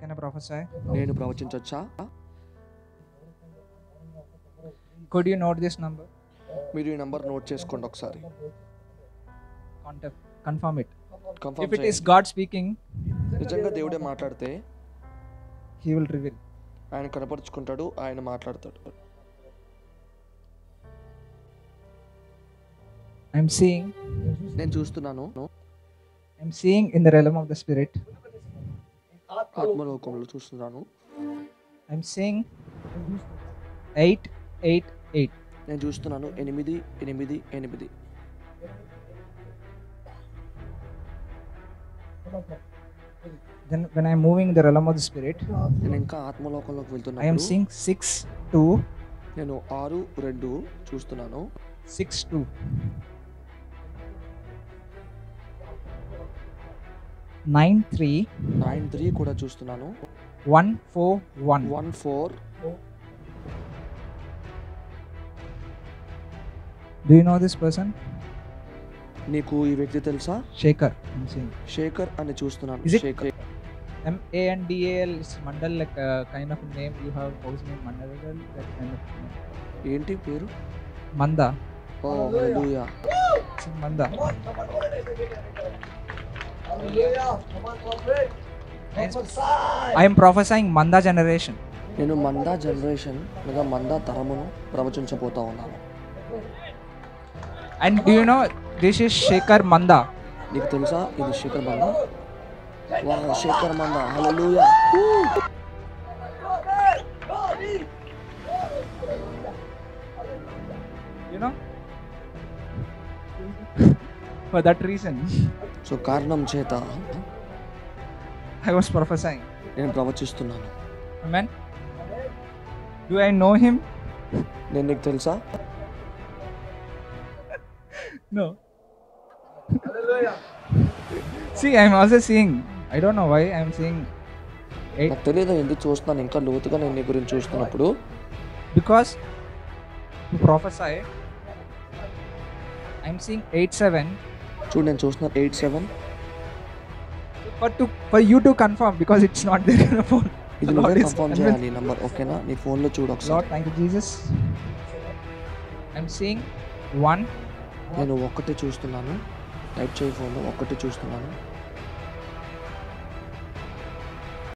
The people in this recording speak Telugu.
Can I prophesy? నేను ప్రవచించొచ్చా Could you note this number? మీరు ఈ నంబర్ నోట్ చేసుకోండి ఒకసారి Contact, confirm it. Confirm If it is God speaking, నిజంగా దేవుడే మాట్లాడితే He will reveal. ఆయన కనపరుచుకుంటాడు ఆయన మాట్లాడతాడు I'm seeing, నేను చూస్తున్నాను I'm seeing in the realm of the spirit. ఆత్మలోకంలో చూస్తున్నాను I'm seeing eight, eight, eight. నేను చూస్తున్నాను ఎనిమిది ఎనిమిది ఎనిమిది Then when I'm moving in the realm of the spirit, నేను ఇంకా ఆత్మలోకంలోకి I am వెళ్తున్నాను seeing six, two, నేను ఆరు రెండు చూస్తున్నాను six, two. Nine, three, nine three కూడా చూస్తున్నాను one, four, one. One four Do you know this person? నీకు ఈ వ్యక్తి తెలుసా Shaker. I'm seeing. శేఖర్ అని చూస్తున్నాను Is it- Shekhar M A N D A L is Mandal, like a kind of name you have house name Mandal, that kind of name. ఏంటి పేరు Manda. Oh hallelujah It's in Manda. I am prophesying Manda generation. నేను మందా జనరేషన్ లేదా మందా తరమును ప్రవచించబోతా ఉన్నాను And do you know this is Shaker Manda? నీకు తెలుసా ఇది శేఖర్ మందా వా Shekhar Manda hallelujah You know? For that reason, so కారణం చేత I was prophesying. నేను ప్రవచిస్తున్నాను Amen. Do I know him? నేను నీకు తెలుసా No. See, I'm also seeing. I don't know why I'm seeing eight నాకు తెలియదు ఎందుకు చూస్తున్నాను ఇంకా లోతుగా నేను నీ గురించి చూస్తున్నప్పుడు because to prophesy, I'm seeing eight seven. చూడు నేను చూస్తున్నాను eight seven But to for you to confirm because it's not there in the phone. ఇది Lord నువ్వే is కన్ఫర్మ్ convinced. చేయాలి నంబర్ ఓకేనా నీ ఫోన్లో చూడు ఒకసారి Lord, thank you, Jesus. I'm seeing one, నేను ఒక్కటే చూస్తున్నాను టైప్ చేయి ఫోన్లో ఒక్కటే చూస్తున్నాను